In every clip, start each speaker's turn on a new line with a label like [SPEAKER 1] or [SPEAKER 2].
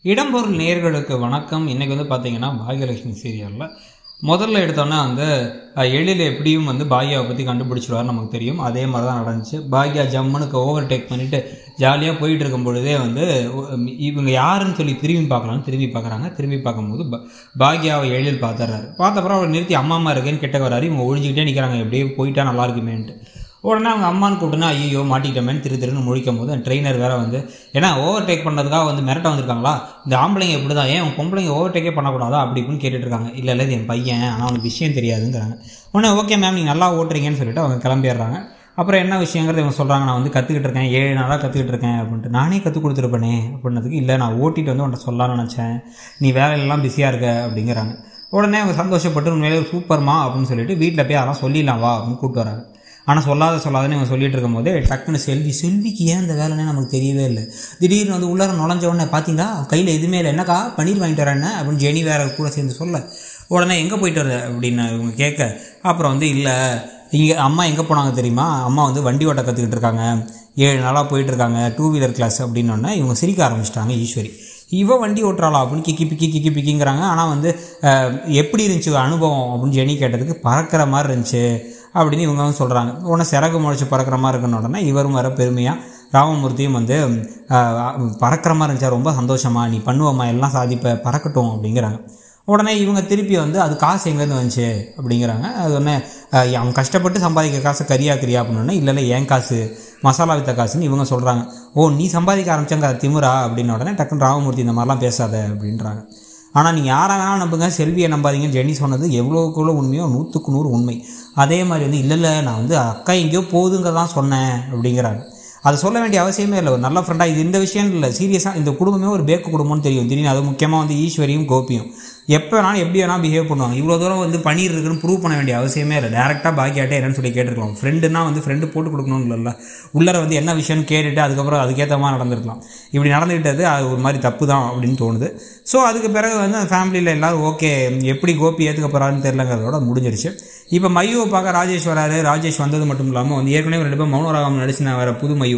[SPEAKER 1] இடம்பொருள் நேர்களுக்கு வணக்கம் இன்னைக்கு வந்து பார்த்தீங்கன்னா பாகியலட்சுமி சீரியலில் முதல்ல எடுத்தோன்னே வந்து அஹ், எழில் எப்படியும் வந்து பாக்யாவை பற்றி கண்டுபிடிச்சிருவாரு நமக்கு தெரியும் அதே மாதிரி தான் நடந்துச்சு பாக்யா ஜம்முனுக்கு ஓவர் டேக் பண்ணிட்டு ஜாலியாக போயிட்டு இருக்கும் பொழுதே வந்து உ- இவங்க யாருன்னு சொல்லி திரும்பி பார்க்கலாம்னு திரும்பி பார்க்குறாங்க திரும்பி பார்க்கும்போது பா- பாக்யாவை எழில் பார்த்துறாரு பார்த்தப்பறம் அவர் நிறுத்தி அம்மா அம்மா இருக்கேன்னு கிட்ட வராரு இவங்க ஒழிஞ்சிக்கிட்டே நிற்கிறாங்க எப்படியே போயிட்டா நல்லா இருக்குமேன்ட்டு உடனே அவங்க அம்மான்னு கூப்பிட்டுனா ஐயோ மாட்டிக்கிட்டோமேன்னு திரு திருன்னு முழிக்கும் போது ட்ரெயினர் வேற வந்து ஏன்னா ஓவர் டேக் பண்ணுறதுக்காக வந்து மிரட்ட வந்திருக்காங்களா இந்த ஆம்பளைங்க இப்படி தான் ஏன் உன் பொம்பளைங்க ஓவர் டேக்கே பண்ணக்கூடாதா அப்படி இப்படின்னு கேட்டுட்டு இருக்காங்க இல்லை இல்லை இது என் பையன் ஆனால் அவனுக்கு விஷயம் தெரியாதுங்கிறாங்க உடனே ஓகே மேம் நீங்கள் நல்லா ஓட்டுறீங்கன்னு சொல்லிட்டு அவங்க கிளம்பிடுறாங்க அப்புறம் என்ன விஷயங்கிறது இவங்க சொல்கிறாங்க நான் வந்து கற்றுக்கிட்டு இருக்கேன் ஏழு நாளாக கற்றுக்கிட்டு இருக்கேன் அப்படின்ட்டு நானே கற்றுக் கொடுத்துருப்பேனே அப்படின்னதுக்கு இல்லை நான் ஓட்டிட்டு வந்து உன்ட்ட சொல்லலாம்னு நினச்சேன் நீ வேலையிலலாம் பிஸியாக இருக்க அப்படிங்கிறாங்க உடனே அவங்க சந்தோஷப்பட்டு உண்மையிலே சூப்பர்மா அப்படின்னு சொல்லிட்டு வீட்டில் போய் அதெல்லாம் சொல்லிடலாம் வா அப்படின்னு கூப்பிட்டு வராங்க ஆனால் சொல்லாத சொல்லாதன்னு இவங்க சொல்லிட்டு இருக்கும்போது டக்குன்னு செல்வி செல்விக்கு ஏன் இந்த வேலைன்னு நமக்கு தெரியவே இல்லை திடீர்னு வந்து உள்ளார நுழைஞ்ச உடனே பார்த்தீங்களா கையில் எதுவுமே இல்லை என்னக்கா பன்னீர் வாங்கிட்டு வரேன் அப்படின்னு ஜெனி வேற கூட சேர்ந்து சொல்ல உடனே எங்கே போயிட்டு வர அப்படின்னு இவங்க கேட்க அப்புறம் வந்து இல்லை இங்கே அம்மா எங்கே போனாங்க தெரியுமா அம்மா வந்து வண்டி ஓட்ட கற்றுக்கிட்டு இருக்காங்க ஏழு நாளாக போயிட்டு இருக்காங்க டூ வீலர் கிளாஸ் அப்படின்னோடனே இவங்க சிரிக்க ஆரம்பிச்சிட்டாங்க ஈஸ்வரி இவ வண்டி ஓட்டுறாளா அப்படின்னு கிக்கி பிக்கி கிக்கி பிக்கிங்கிறாங்க ஆனால் வந்து அஹ், எப்படி இருந்துச்சு அனுபவம் அப்படின்னு ஜெனி கேட்டதுக்கு பறக்கிற மாதிரி இருந்துச்சு அப்படின்னு இவங்க வந்து சொல்கிறாங்க உடனே சிறகு முளைச்சி பறக்கிற மாதிரி இருக்குன்னு உடனே இவரும் வர பெருமையாக ராமமூர்த்தியும் வந்து அஹ், பறக்கிற மாதிரி இருந்துச்சா ரொம்ப சந்தோஷமா நீ பண்ணுவம்மா எல்லாம் சாதிப்ப பறக்கட்டும் அப்படிங்கிறாங்க உடனே இவங்க திருப்பி வந்து அது காசு எங்கேருந்து வந்துச்சு அப்படிங்கிறாங்க அது உடனே அஹ், அவன் கஷ்டப்பட்டு சம்பாதிக்கிற காசை கரியாக்கிறியா அப்படின்னு இல்லை இல்லை ஏன் காசு மசாலா வித்த காசுன்னு இவங்க சொல்கிறாங்க ஓ நீ சம்பாதிக்க ஆரம்பிச்சங்க அது திமிரா அப்படின்னு உடனே டக்குன்னு ராமமூர்த்தி இந்த மாதிரிலாம் பேசாத அப்படின்றாங்க ஆனால் நீங்கள் யாரை வேணாலும் நம்புங்க செல்வியை நம்பாதீங்கன்னு ஜெனி சொன்னது எவ்வளோக்குள்ள உண்மையோ நூற்றுக்கு நூறு உண்மை அதே மாதிரி வந்து இல்லை இல்லை நான் வந்து அக்கா எங்கேயோ போகுதுங்கிறதான் சொன்னேன் அப்படிங்கிறாங்க அது சொல்ல வேண்டிய அவசியமே இல்லை ஒரு நல்ல ஃப்ரெண்டாக இது இந்த விஷயம் இல்லை சீரியஸாக இந்த குடும்பமே ஒரு பேக்கு குடும்பம்னு தெரியும் திடீர்னு அது முக்கியமாக வந்து ஈஸ்வரியும் கோபியும் எப்போ வேணாலும் எப்படி வேணாலும் பிஹேவ் பண்ணுவாங்க இவ்வளோ தூரம் வந்து பன்னீர் இருக்குன்னு ப்ரூவ் பண்ண வேண்டிய அவசியமே இல்லை டேரெக்டாக பாக்கியாட்டே என்னன்னு சொல்லி கேட்டுருக்கலாம் ஃப்ரெண்டுனா வந்து ஃப்ரெண்டு போட்டு கொடுக்கணும்னு இல்லை உள்ளர வந்து என்ன விஷயம்னு கேட்டுட்டு அதுக்கப்புறம் அதுக்கேற்ற மாதிரி நடந்திருக்கலாம் இப்படி நடந்துக்கிட்டது அது ஒரு மாதிரி தப்பு தான் அப்படின்னு தோணுது ஸோ அதுக்கு பிறகு வந்து அந்த ஃபேமிலியில் எல்லாரும் ஓகே எப்படி கோபி ஏற்றுக்க போகிறாருன்னு தெரிலங்கிறதோட முடிஞ்சிருச்சு இப்போ மையுவை பார்க்க ராஜேஷ் வராரு ராஜேஷ் வந்தது மட்டும் இல்லாமல் வந்து ஏற்கனவே ரெண்டு பேரும் மௌனராகம் நடிச்சு நான் வர புது மையு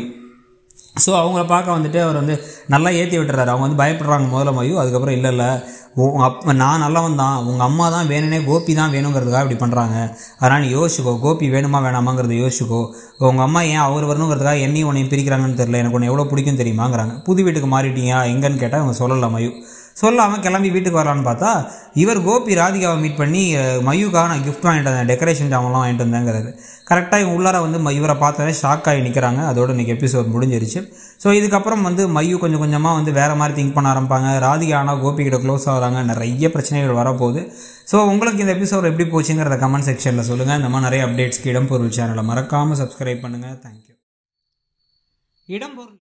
[SPEAKER 1] ஸோ அவங்கள பார்க்க வந்துட்டு அவர் வந்து நல்லா ஏற்றி விட்டுறாரு அவங்க வந்து பயப்படுறாங்க முதல்ல மயு அதுக்கப்புறம் இல்லை இல்லை உங்கள் அப் நான் நல்லவன் தான் உங்கள் அம்மா தான் வேணுனே கோபி தான் வேணுங்கிறதுக்காக இப்படி பண்ணுறாங்க அதனால் நீ யோசிச்சுக்கோ கோபி வேணுமா வேணாமாங்கிறத யோசிச்சுக்கோ உங்கள் அம்மா ஏன் அவர் வரணுங்கிறதுக்காக என்னையும் உன்னையும் பிரிக்கிறாங்கன்னு தெரியல எனக்கு உன்னை எவ்வளோ பிடிக்கும் தெரியுமாங்கிறாங்க புது வீட்டுக்கு மாறிட்டீங்க எங்கன்னு கேட்டால் அவங்க சொல்லலை மயு சொல்லாமல் கிளம்பி வீட்டுக்கு வரலான்னு பார்த்தா இவர் கோபி ராதிகாவை மீட் பண்ணி அஹ், மயுக்காக நான் கிஃப்ட் வாங்கிட்டு வந்தேன் டெக்கரேஷன் ஜாமெல்லாம் வாங்கிட்டு வந்தேங்கிறாரு கரெக்டாக இவங்க உள்ளார வந்து ம- இவரை பார்த்தோன்னே ஷாக் ஆகி நிற்கிறாங்க அதோட இன்னைக்கு எபிசோட் முடிஞ்சிருச்சு ஸோ இதுக்கப்புறம் வந்து மயு கொஞ்சம் கொஞ்சமாக வந்து வேறு மாதிரி திங்க் பண்ண ஆரம்பிப்பாங்க ராதிகா ஆனால் கோபி கிட்ட க்ளோஸ் ஆகுறாங்க நிறைய பிரச்சனைகள் வரப்போகுது ஸோ உங்களுக்கு இந்த எபிசோட் எப்படி போச்சுங்கிறத கமெண்ட் செக்ஷனில் சொல்லுங்கள் இந்த மாதிரி நிறைய அப்டேட்ஸ்க்கு இடம்பொருள் சேனலை மறக்காமல் சப்ஸ்கிரைப் பண்ணுங்கள் தேங்க்யூ இடம்பொருள்